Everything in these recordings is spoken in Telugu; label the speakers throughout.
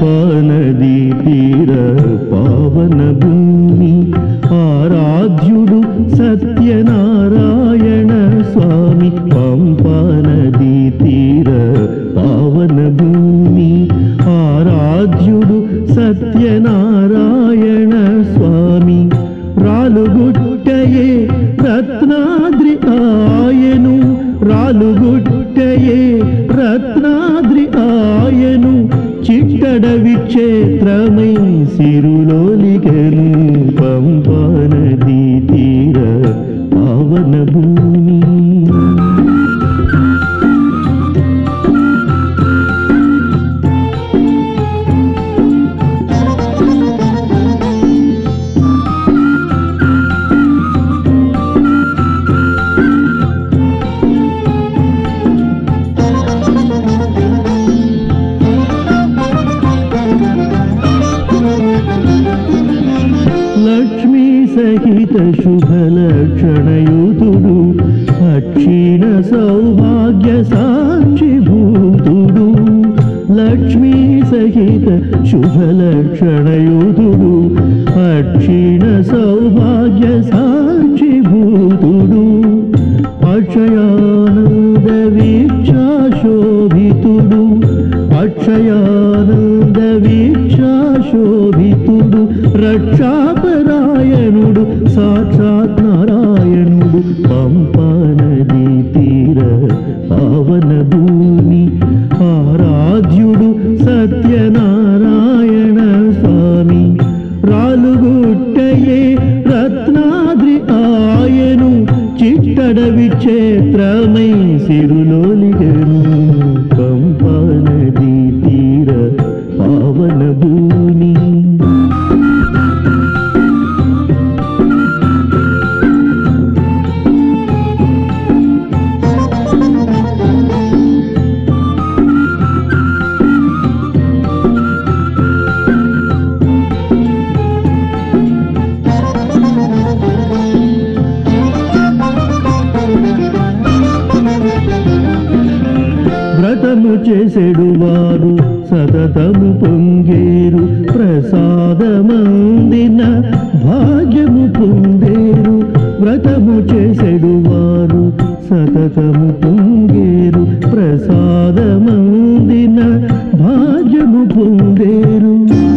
Speaker 1: పంపనది తీర పావన భూమి ఆరాధ్యుడు సత్యనారాయణ స్వామి పంపనది తీర పావన భూమి ఆరాధ్యుడు సత్యనారాయణ స్వామి రాలుగుట్టయే రత్నాద్రి ఆయను రాలుగుట్టయే రత్నాద్రి ఆయను చిట్టడవి క్షేత్రమై సిరులోలిగను పంపనది తీర పావన భూమి లక్ష్మీ సహిత శుభలక్షణయుతుడు అక్షీణ సౌభాగ్య సాక్షిభూతుడు లక్ష్మీ సహిత శుభలక్షణయుతుడు అక్షీణ సౌభాగ్య సాక్షిభూతుడు అక్షయానంద వీక్షాశోభితుడు అక్షయానంద వీక్షాశోభితుడు రక్షాపరాయణుడు సాక్షాత్ నారాయణుడు పంపనది తీర పావన భూమి ఆరాధ్యుడు సత్యనారాయణ స్వామి రాలుగుట్టయే రత్నాద్రి ఆయను చిట్టడవి క్షేత్రమై సిరులోలిగను పంపనది తీర పావన భూమి వ్రతము చేసెడు వారు సతతము పొంగేరు ప్రసాదమందిన భాగ్యము పొందేరు వ్రతము చేసెడు వారు సతతము పొంగేరు ప్రసాదమందిన భాగ్యము పొందేరు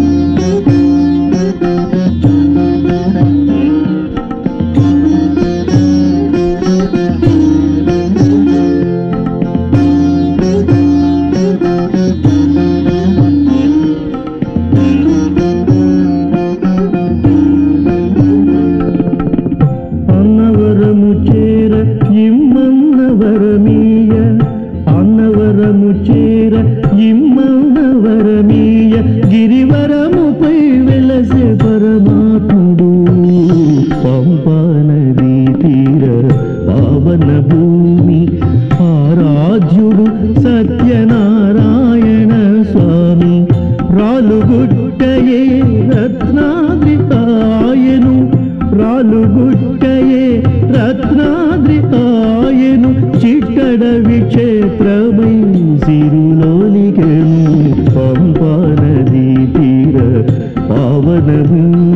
Speaker 1: అన్నవరము చేర ఇమ్మన్నవరమీయ అన్నవరము చేర ఇమ్మన్నవరమీయ గిరివరముపై వెలసే పరమాత్ముడు పంపనది తీర పావన భూమి ఆరాధ్యుడు సత్యనారాయణ స్వామి రాలుగుట్టయే రత్నాద్రి ఆయను రాలుగుట్టయే రత్నాద్రి ఆయను చిట్టడవి క్షేత్రమై సిరులోలిగను పంపనది తీర పావన భూమి